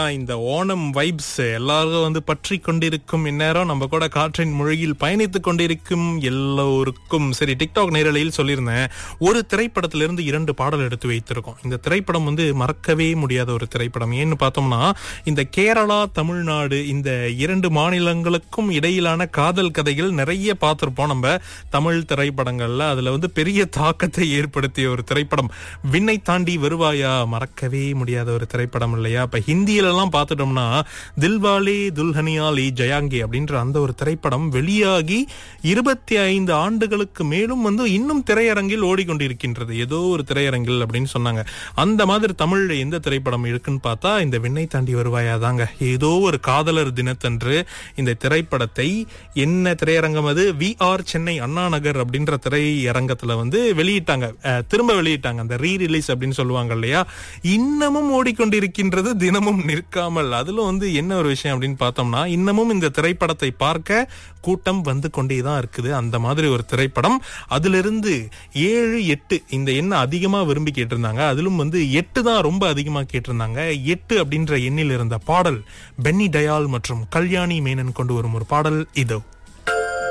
இந்த ஓணம் வைப்ஸ் எல்லாரும் வந்து பற்றி கொண்டிருக்கும் இந்நேரம் நம்ம கூட காற்றின் மொழியில் பயணித்துக் கொண்டிருக்கும் எல்லோருக்கும் சரி டிக்டாக் நேரலையில் சொல்லியிருந்தேன் ஒரு திரைப்படத்திலிருந்து இரண்டு பாடல் எடுத்து வைத்திருக்கோம் இந்த திரைப்படம் வந்து மறக்கவே முடியாத ஒரு திரைப்படம் ஏன்னு பார்த்தோம்னா இந்த கேரளா தமிழ்நாடு இந்த இரண்டு மாநிலங்களுக்கும் இடையிலான காதல் கதைகள் நிறைய பார்த்திருப்போம் நம்ம தமிழ் திரைப்படங்கள்ல அதுல வந்து பெரிய தாக்கத்தை ஏற்படுத்திய ஒரு திரைப்படம் விண்ணை தாண்டி வருவாயா மறக்கவே முடியாத ஒரு திரைப்படம் இல்லையா இப்ப ஹிந்தியில எல்லாம் பார்த்துட்டோம்னா தில்வாலே துல்ஹனியாலி ஜயாங்கி அப்படின்ற அந்த ஒரு திரைப்படம் வெளியாகி இருபத்தி ஐந்து ஆண்டுகளுக்கு மேலும் வந்து இன்னும் திரையரங்கில் ஓடிக்கொண்டிருக்கின்றது ஏதோ ஒரு திரையரங்கில் அப்படின்னு சொன்னாங்க அந்த மாதிரி தமிழ்ல எந்த திரைப்படம் இருக்குன்னு பார்த்தா இந்த விண்ணை தாண்டி வருவாயா தாங்க ஏதோ ஒரு காதலர் தினத்தன்று இந்த திரைப்படத்தை என்ன திரையரங்கம் அது வி ஆர் சென்னை அண்ணா நகர் அப்படின்ற திரையரங்கத்துல வந்து வெளியிட்டாங்க அஹ், திரும்ப வெளியிட்டாங்க அந்த ரீ ரிலீஸ் அப்படின்னு சொல்லுவாங்க இல்லையா இன்னமும் ஓடிக்கொண்டிருக்கின்றது தினமும் நிற்காமல் அதுல வந்து என்ன ஒரு விஷயம் அப்படின்னு பார்த்தோம்னா இன்னமும் இந்த திரைப்படத்தை பார்க்க கூட்டம் வந்து கொண்டே தான் இருக்குது அந்த மாதிரி ஒரு திரைப்படம் அதிலிருந்து ஏழு எட்டு இந்த எண்ணை அதிகமா விரும்பி கேட்டிருந்தாங்க அதிலும் வந்து எட்டு தான் ரொம்ப அதிகமா கேட்டிருந்தாங்க எட்டு அப்படின்ற எண்ணில் இருந்த பாடல் பென்னி டயால் மற்றும் கல்யாணி மேனன் கொண்டு வரும் ஒரு பாடல் இதோ